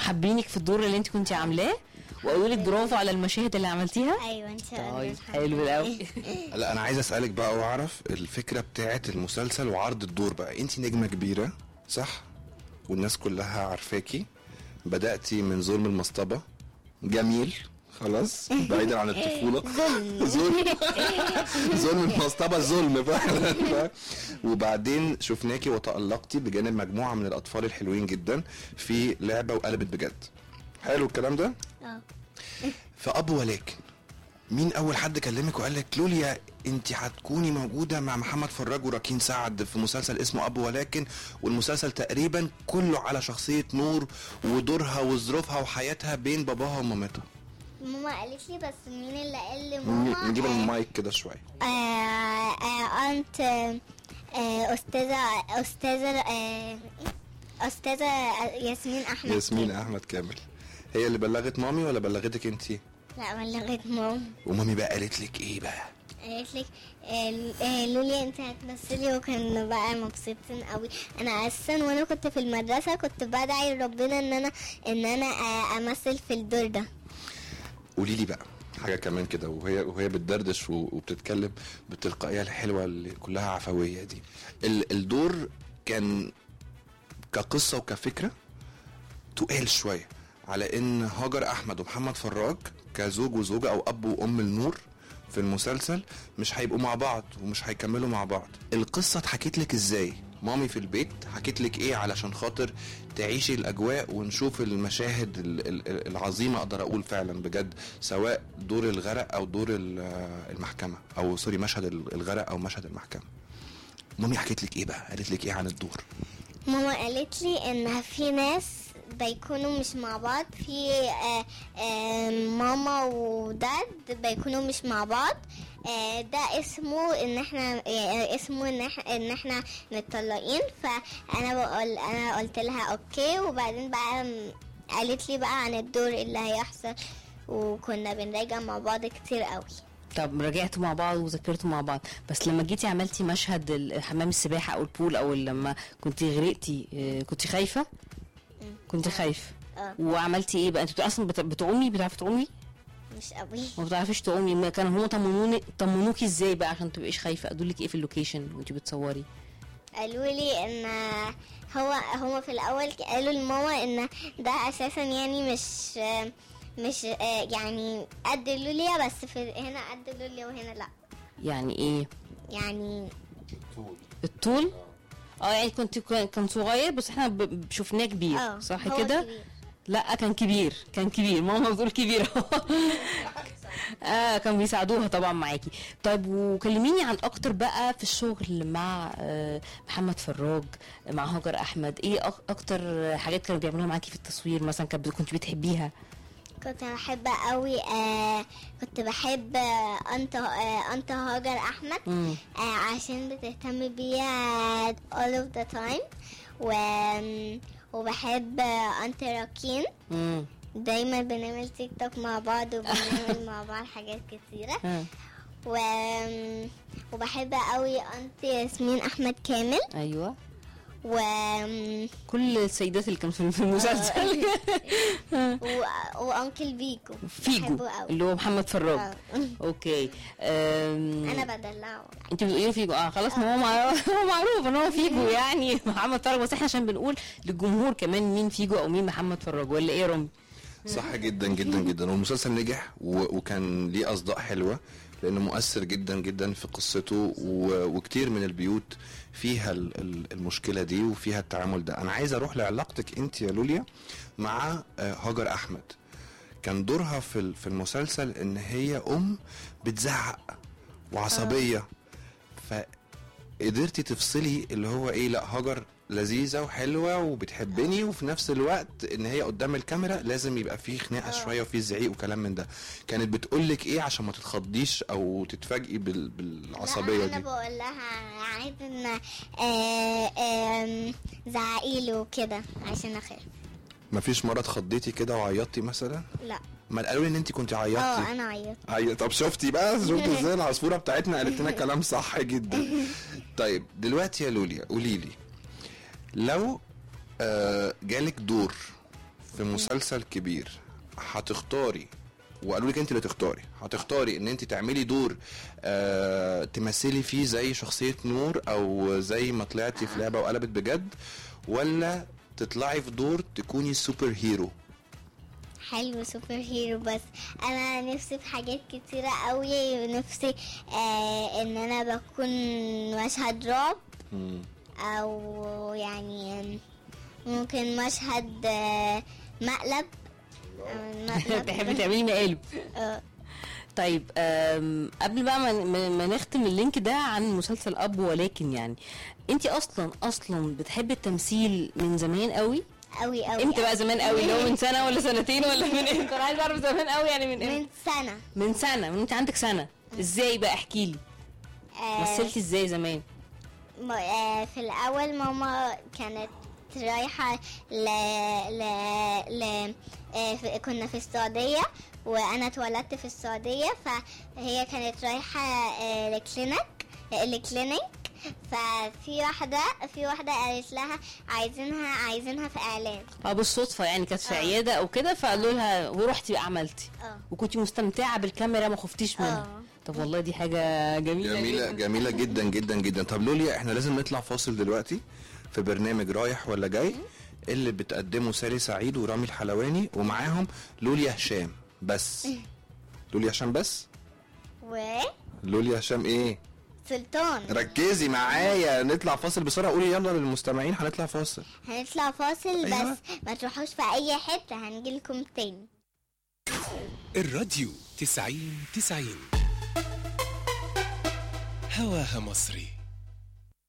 كانوا حابينك في الدور اللي انت كنت عاملاه وقالوا لك برافو على المشاهد اللي عملتيها ايوه ان شاء الله طيب الحمد حلو لله. قوي لا انا عايز اسالك بقى واعرف الفكره بتاعه المسلسل وعرض الدور بقى انت نجمه كبيره صح والناس كلها عارفاكي بداتي من ظلم المصطبه جميل خلاص بعيدا عن الطفوله ظلم ظلم ظلم المصطبه ظلم فعلا وبعدين شفناكي وتالقتي بجانب مجموعه من الاطفال الحلوين جدا في لعبه وقلبت بجد حلو الكلام ده اه فاب ولكن مين اول حد كلمك وقال لك لوليا انت هتكوني موجوده مع محمد فراج وراكين سعد في مسلسل اسمه اب ولكن والمسلسل تقريبا كله على شخصيه نور ودورها وظروفها وحياتها بين باباها ومامتها ماما قالت لي بس مين اللي قال لماما نجيب آه، المايك كده شويه آه آه انت آه استاذه استاذه آه استاذه ياسمين احمد ياسمين احمد كامل هي اللي بلغت مامي ولا بلغتك انت لا بلغت ماما ومامي بقى قالت لك ايه بقى قالت لك آه، آه، لوليا انت هتمثلي وكانوا بقى مبسوطين قوي انا اساسا وانا كنت في المدرسه كنت بدعي ربنا ان انا ان انا آه، امثل في الدور ده قولي لي بقى حاجه كمان كده وهي وهي بتدردش و- وبتتكلم بالتلقائيه الحلوه اللي كلها عفويه دي ال- الدور كان كقصه وكفكره تقال شويه على ان هاجر احمد ومحمد فراج كزوج وزوجه او اب وام النور في المسلسل مش هيبقوا مع بعض ومش هيكملوا مع بعض القصه اتحكيت لك ازاي مامي في البيت حكيت لك ايه علشان خاطر تعيشي الاجواء ونشوف المشاهد ال- ال- العظيمه اقدر اقول فعلا بجد سواء دور الغرق او دور ال- المحكمه او سوري مشهد الغرق او مشهد المحكمه مامي حكيت لك ايه بقى قالت لك ايه عن الدور ماما قالت لي ان في ناس بيكونوا مش مع بعض في آه، آه، ماما وداد بيكونوا مش مع بعض آه، ده اسمه ان احنا آه، اسمه ان احنا ان احنا متطلقين فانا بقول انا قلت لها اوكي وبعدين بقى م- قالت لي بقى عن الدور اللي هيحصل وكنا بنراجع مع بعض كتير قوي طب راجعتوا مع بعض وذاكرتوا مع بعض بس لما جيتي عملتي مشهد ال- حمام السباحه او البول او لما كنت غرقتي آه، كنت خايفه كنت خايفه اه وعملتي ايه بقى انت اصلا بت- بتعومي بتعرفي تعومي مش قوي ما بتعرفيش تعومي ما كانوا هم طمنوني طمنوكي ازاي بقى عشان تبقيش خايفه قالوا لك ايه في اللوكيشن وانت بتصوري قالوا لي ان هو هو في الاول قالوا لماما ان ده اساسا يعني مش مش آه، يعني قد لوليا بس في هنا قد لوليا وهنا لا يعني ايه يعني الطول اه يعني كنت كان صغير بس احنا ب- شفناه كبير اه صح هو كده كبير. لا كان كبير كان كبير ماما بتقول كبير اه كان بيساعدوها طبعا معاكي طيب وكلميني عن اكتر بقى في الشغل مع آه، محمد فراج مع هاجر احمد ايه أك- اكتر حاجات كانوا بيعملوها معاكي في التصوير مثلا كانت كنت بتحبيها كنت بحب قوي آه كنت بحب آه انت آه انت هاجر احمد مم. آه عشان بتهتم بيا all of the time و وبحب آه انت راكين مم. دايما بنعمل تيك توك مع بعض وبنعمل مع بعض حاجات كتيرة آه. و... وبحب قوي انت ياسمين احمد كامل ايوه و... كل السيدات اللي كانوا في في المسلسل و... وانكل بيكو فيجو بحبه قوي اللي هو محمد فراج آه. اوكي أم... انا بدلعه انت بتقولي فيجو اه خلاص ما هو مع- هو معروف ان هو فيجو يعني محمد فراج بس احنا عشان بنقول للجمهور كمان مين فيجو او مين محمد فراج ولا ايه يا رامي؟ صح جدا جدا جدا والمسلسل نجح و- وكان ليه اصداء حلوه لانه مؤثر جدا جدا في قصته و- وكتير من البيوت فيها ال- ال- المشكله دي وفيها التعامل ده انا عايز اروح لعلاقتك انت يا لوليا مع آه، هاجر احمد كان دورها في ال- في المسلسل ان هي ام بتزعق وعصبيه فقدرتي تفصلي اللي هو ايه لا هاجر لذيذه وحلوه وبتحبني وفي نفس الوقت ان هي قدام الكاميرا لازم يبقى فيه خناقه شويه وفيه زعيق وكلام من ده كانت بتقول لك ايه عشان ما تتخضيش او تتفاجئي بال... بالعصبيه لا انا دي بقول لها عايز ان آه، آم، زعقيله وكده عشان اخاف مفيش مره اتخضيتي كده وعيطتي مثلا لا ما قالوا لي ان انت كنت عيطتي اه انا عيطت ايوه طب شفتي بقى شفتي ازاي العصفوره بتاعتنا قالت لنا كلام صح جدا طيب دلوقتي يا لوليا قولي لي لو آه جالك دور في مسلسل كبير هتختاري وقالوا لك انت اللي تختاري هتختاري ان انت تعملي دور آه تمثلي فيه زي شخصيه نور او زي ما طلعتي في لعبه وقلبت بجد ولا تطلعي في دور تكوني سوبر هيرو حلو سوبر هيرو بس انا نفسي في حاجات كتيرة قوي ونفسي آه ان انا بكون مشهد رعب مم. او يعني ممكن مشهد آه مقلب آه، مقلب. تحبي تعملي مقالب آه، طيب آم، قبل بقى ما, ما ما نختم اللينك ده عن مسلسل اب ولكن يعني انت اصلا اصلا بتحبي التمثيل من زمان قوي قوي قوي امتى بقى زمان قوي اللي هو من سنه ولا سنتين ولا من امتى انا عايزه اعرف زمان قوي يعني من امتى من سنة من سنه من انت عندك سنه ازاي بقى احكي لي آه، مثلتي ازاي زمان م- آه، في الأول ماما كانت رايحة ل... ل... ل... آه، في- كنا في السعودية وأنا اتولدت في السعودية فهي كانت رايحة آه، لكلينك آه، لكلينيك ففي واحدة في واحدة قالت لها عايزينها عايزينها في إعلان اه بالصدفه يعني كانت في آه. عياده او كده فقالوا لها ورحتي بقى عملتي اه وكنتي مستمتعه بالكاميرا ما خفتيش منها اه طب والله دي حاجه جميله جميله جداً. جميله جدا جدا جدا طب لوليا احنا لازم نطلع فاصل دلوقتي في برنامج رايح ولا جاي اللي بتقدمه سالي سعيد ورامي الحلواني ومعاهم لوليا هشام بس لوليا هشام بس لوليا هشام ايه وسلطان ركزي معايا نطلع فاصل بسرعه قولي يلا للمستمعين هنطلع فاصل هنطلع فاصل أيوة. بس ما تروحوش في أي حتة هنجيلكم تاني الراديو تسعين تسعين هواها مصري